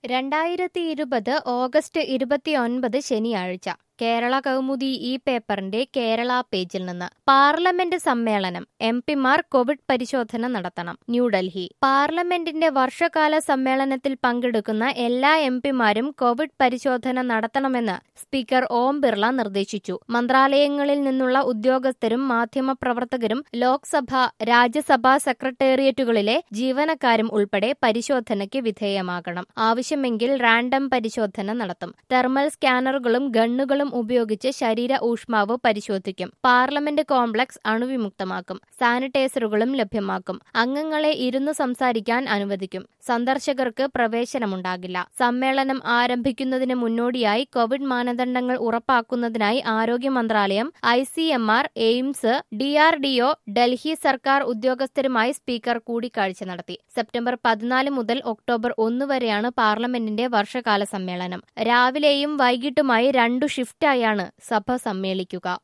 രണ്ടായിരത്തി ഇരുപത് ഓഗസ്റ്റ് ഇരുപത്തിയൊൻപത് ശനിയാഴ്ച കേരള കൗമുദി ഈ പേപ്പറിന്റെ കേരള പേജിൽ നിന്ന് പാർലമെന്റ് സമ്മേളനം എം പിമാർ കോവിഡ് പരിശോധന നടത്തണം ന്യൂഡൽഹി പാർലമെന്റിന്റെ വർഷകാല സമ്മേളനത്തിൽ പങ്കെടുക്കുന്ന എല്ലാ എം പിമാരും കോവിഡ് പരിശോധന നടത്തണമെന്ന് സ്പീക്കർ ഓം ബിർള നിർദ്ദേശിച്ചു മന്ത്രാലയങ്ങളിൽ നിന്നുള്ള ഉദ്യോഗസ്ഥരും മാധ്യമപ്രവർത്തകരും ലോക്സഭ രാജ്യസഭാ സെക്രട്ടേറിയറ്റുകളിലെ ജീവനക്കാരും ഉൾപ്പെടെ പരിശോധനയ്ക്ക് വിധേയമാകണം ആവശ്യമെങ്കിൽ റാൻഡം പരിശോധന നടത്തും തെർമൽ സ്കാനറുകളും ഗണ്ണുകളും ഉപയോഗിച്ച് ശരീര ഊഷ്മാവ് പരിശോധിക്കും പാർലമെന്റ് കോംപ്ലക്സ് അണുവിമുക്തമാക്കും സാനിറ്റൈസറുകളും ലഭ്യമാക്കും അംഗങ്ങളെ ഇരുന്ന് സംസാരിക്കാൻ അനുവദിക്കും സന്ദർശകർക്ക് പ്രവേശനമുണ്ടാകില്ല സമ്മേളനം ആരംഭിക്കുന്നതിന് മുന്നോടിയായി കോവിഡ് മാനദണ്ഡങ്ങൾ ഉറപ്പാക്കുന്നതിനായി ആരോഗ്യ മന്ത്രാലയം I C M R AIIMS DRDO Delhi സർക്കാർ ഉദ്യോഗസ്ഥരുമായി സ്പീക്കർ കൂടിക്കാഴ്ച നടത്തി സെപ്റ്റംബർ പതിനാല് മുതൽ ഒക്ടോബർ ഒന്ന് വരെയാണ് പാർലമെന്റിന്റെ വർഷകാല സമ്മേളനം രാവിലെയും വൈകിട്ടുമായി രണ്ടു ഷിഫ്റ്റായാണ് സഭ സമ്മേളിക്കുക